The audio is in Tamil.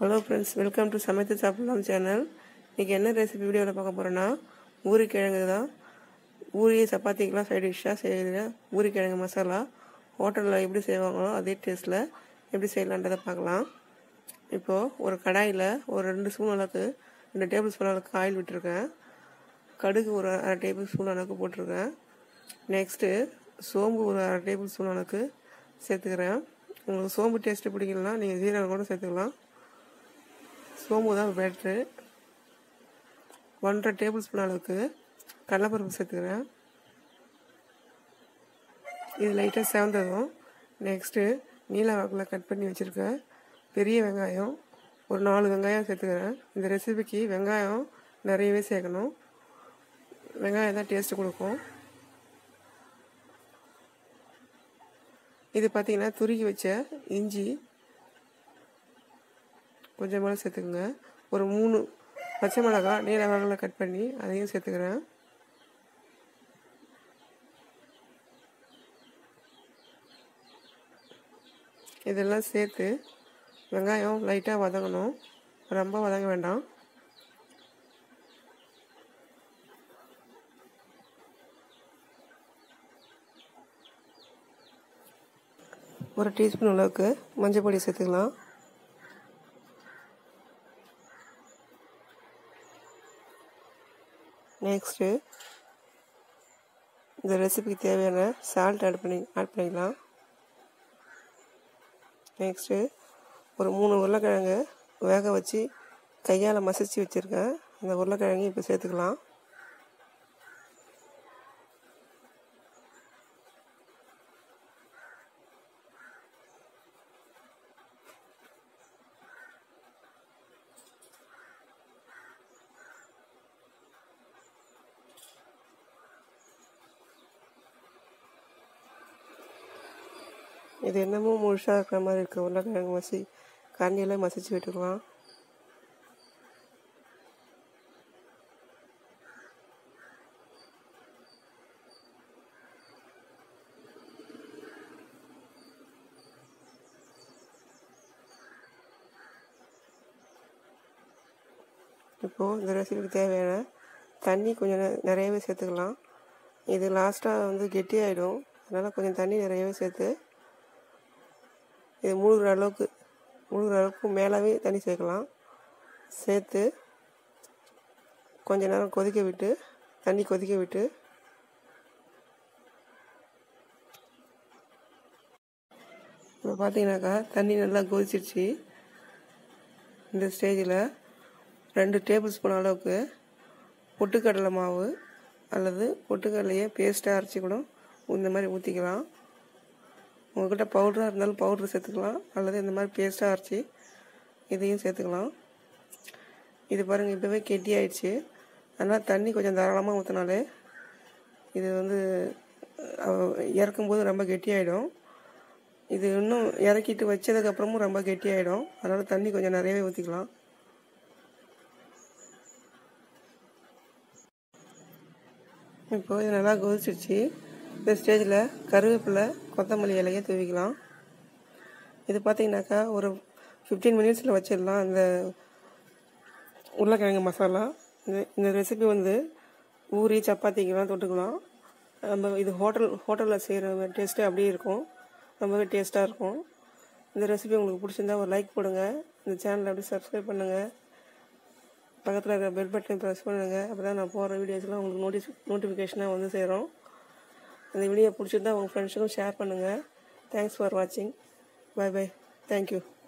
ஹலோ ஃப்ரெண்ட்ஸ் வெல்கம் டு சமைத்து சாப்பிடலாம் சேனல் இன்றைக்கி என்ன ரெசிபி வீடியோவில் பார்க்க போகிறோன்னா ஊரிக்கிழங்கு தான் ஊரி சப்பாத்திக்கெலாம் சைட் டிஷ்ஷாக செய்கிற ஊரிக்கிழங்கு மசாலா ஹோட்டலில் எப்படி செய்வாங்களோ அதே டேஸ்ட்டில் எப்படி செய்யலான்றதை பார்க்கலாம் இப்போது ஒரு கடாயில் ஒரு ரெண்டு ஸ்பூன் அளவுக்கு ரெண்டு டேபிள் ஸ்பூன் அளவுக்கு ஆயில் விட்டுருக்கேன் கடுகு ஒரு அரை டேபிள் ஸ்பூன் அளவுக்கு போட்டிருக்கேன் நெக்ஸ்ட்டு சோம்பு ஒரு அரை டேபிள் ஸ்பூன் அளவுக்கு சேர்த்துக்கிறேன் உங்களுக்கு சோம்பு டேஸ்ட்டு பிடிக்கலனா நீங்கள் ஜீரகம் கூட சேர்த்துக்கலாம் சோம்பு தான் பெட்ரு ஒன்றரை டேபிள் ஸ்பூன் அளவுக்கு கடலைப்பருப்பு சேர்த்துக்கிறேன் இது லைட்டாக செவந்ததும் நெக்ஸ்ட்டு நீல வாக்கில் கட் பண்ணி வச்சுருக்கேன் பெரிய வெங்காயம் ஒரு நாலு வெங்காயம் சேர்த்துக்கிறேன் இந்த ரெசிபிக்கு வெங்காயம் நிறையவே சேர்க்கணும் வெங்காயம் தான் டேஸ்ட்டு கொடுக்கும் இது பார்த்திங்கன்னா துருக்கி வச்ச இஞ்சி கொஞ்சமாக சேர்த்துக்குங்க ஒரு மூணு பச்சை மிளகாய் நீல வாக்கில் கட் பண்ணி அதையும் சேர்த்துக்கிறேன் இதெல்லாம் சேர்த்து வெங்காயம் லைட்டாக வதங்கணும் ரொம்ப வதங்க வேண்டாம் ஒரு டீஸ்பூன் அளவுக்கு மஞ்சள் பொடி சேர்த்துக்கலாம் நெக்ஸ்ட்டு இந்த ரெசிபிக்கு தேவையான சால்ட் ஆட் பண்ணி ஆட் பண்ணிக்கலாம் நெக்ஸ்ட்டு ஒரு மூணு உருளைக்கிழங்கு வேக வச்சு கையால் மசிச்சு வச்சுருக்கேன் அந்த உருளைக்கிழங்கு இப்போ சேர்த்துக்கலாம் இது என்னமோ முழுசாக இருக்கிற மாதிரி இருக்குது உருளைக்கிழங்கு மசி கரண்டியில் மசிச்சு விட்டுக்கலாம் இப்போது இந்த ரெசிபிக்கு தேவையான தண்ணி கொஞ்சம் நிறையவே சேர்த்துக்கலாம் இது லாஸ்ட்டாக வந்து கெட்டியாயிடும் அதனால் கொஞ்சம் தண்ணி நிறையவே சேர்த்து இது முழுகிற அளவுக்கு முழுகிற அளவுக்கு மேலாவே தண்ணி சேர்க்கலாம் சேர்த்து கொஞ்ச நேரம் கொதிக்க விட்டு தண்ணி கொதிக்க விட்டு இப்போ பார்த்தீங்கன்னாக்கா தண்ணி நல்லா கொதிச்சிருச்சு இந்த ஸ்டேஜில் ரெண்டு டேபிள் ஸ்பூன் அளவுக்கு பொட்டுக்கடலை மாவு அல்லது பொட்டுக்கடலையே பேஸ்ட்டாக அரைச்சி கூட இந்த மாதிரி ஊற்றிக்கலாம் உங்கள்கிட்ட பவுடராக இருந்தாலும் பவுட்ரு சேர்த்துக்கலாம் அல்லது இந்த மாதிரி பேஸ்ட்டாக அரைச்சி இதையும் சேர்த்துக்கலாம் இது பாருங்கள் இப்போவே கெட்டி ஆயிடுச்சு அதனால் தண்ணி கொஞ்சம் தாராளமாக ஊற்றினாலே இது வந்து இறக்கும்போது ரொம்ப கெட்டியாயிடும் இது இன்னும் இறக்கிட்டு வச்சதுக்கப்புறமும் ரொம்ப கெட்டியாயிடும் அதனால் தண்ணி கொஞ்சம் நிறையவே ஊற்றிக்கலாம் இப்போ இது நல்லா கொதிச்சிருச்சு இந்த ஸ்டேஜில் கருவேப்பிலை கொத்தமல்லி இலையை தூவிக்கலாம் இது பார்த்தீங்கன்னாக்கா ஒரு ஃபிஃப்டீன் மினிட்ஸில் வச்சிடலாம் இந்த உருளைக்கிழங்கு மசாலா இந்த இந்த ரெசிபி வந்து ஊரி சப்பாத்திக்கெலாம் தொட்டுக்கலாம் நம்ம இது ஹோட்டல் ஹோட்டலில் செய்கிற டேஸ்ட்டு அப்படியே இருக்கும் ரொம்பவே டேஸ்ட்டாக இருக்கும் இந்த ரெசிபி உங்களுக்கு பிடிச்சிருந்தா ஒரு லைக் போடுங்க இந்த சேனலை அப்படியே சப்ஸ்கிரைப் பண்ணுங்கள் பக்கத்தில் இருக்கிற பெல் பட்டன் ப்ரெஸ் பண்ணுங்கள் அப்போ தான் நான் போடுற வீடியோஸ்லாம் உங்களுக்கு நோட்டிஸ் நோட்டிஃபிகேஷனாக வந்து சேரும் அந்த வீடியோ பிடிச்சிருந்தா உங்கள் ஃப்ரெண்ட்ஸுக்கும் ஷேர் பண்ணுங்கள் தேங்க்ஸ் ஃபார் வாட்சிங் பை பை தேங்க்யூ